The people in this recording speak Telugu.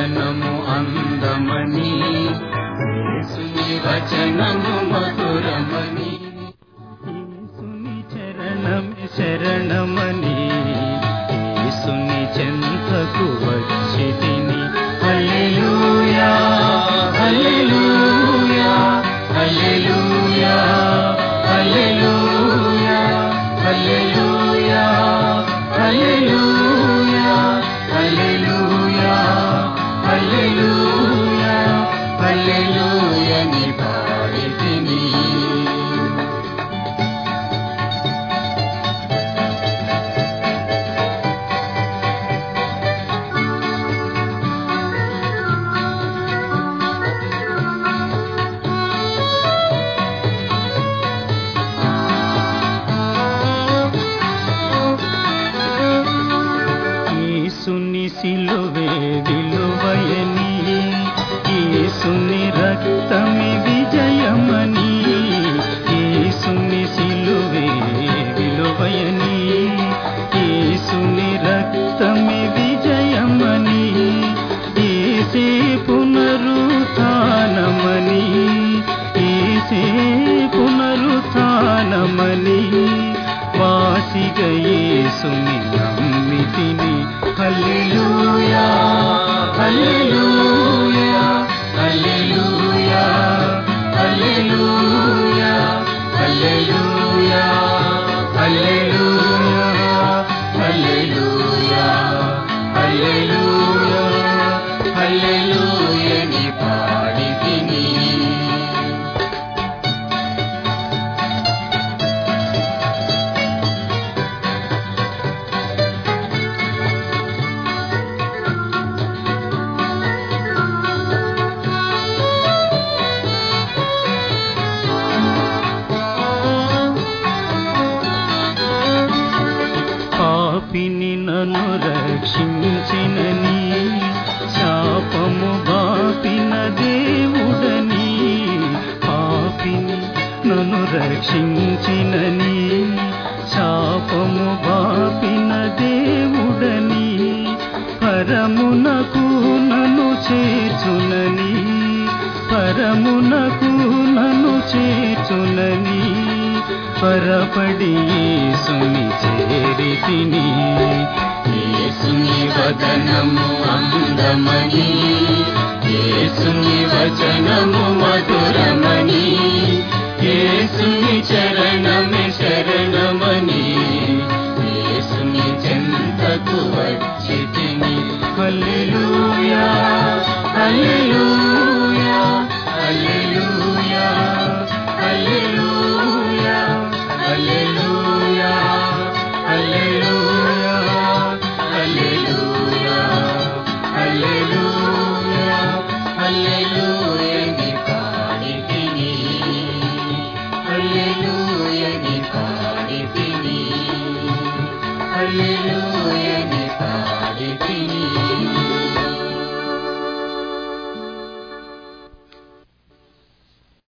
వదనము అందమని యేసుని వచనము మధురమని యేసుని చరణమే శరణమని యేసుని చెంతకు వచ్చి తిని హల్లెలూయా హల్లెలూయా హల్లెలూయా హల్లెలూయా హల్లెలూయా హల్లెలూయా హల్లెలూయా హల్లెలూయా హల్లెలూయా ని పాడి తిని యేసుని సిలువే విలువయని యేసుని రక్తమి విజయమని యేసుని సిలువే విలువయని యేసుని రక్తమి విజయమని ఏసే పునరుత్నమని ఏసే పునరుత్నమని వాసిగ యేసుని నమ్మితిని హల్లెలూయా హల్లెలూయా హల్లెలూయా హల్లెలూయా హల్లెలూయా హల్లెలూయా హల్లెలూయా హల్లెలూయా హల్లెలూయా ని పాడి తిని పాపిని నన్ను రక్షించినని శాపము బాపిన దేవుడని పాపిని నన్ను రక్షించినని శాపము బాపిన దేవుడని పరమునకు నన్ను చేర్చునని పరమునకు నన్ను చేర్చునని పరపడి యేసుని చేరి తిని యేసుని వదనము అందమని యేసుని వచనము మధురమని యేసుని చరణమే శరణమని యేసుని చెంతకు వచ్చి తిని హల్లెలూయా హల్లెలూయా హల్లెలూయా హల్లెలూయా హల్లెలూయా హల్లెలూయా హల్లెలూయా హల్లెలూయా హల్లెలూయా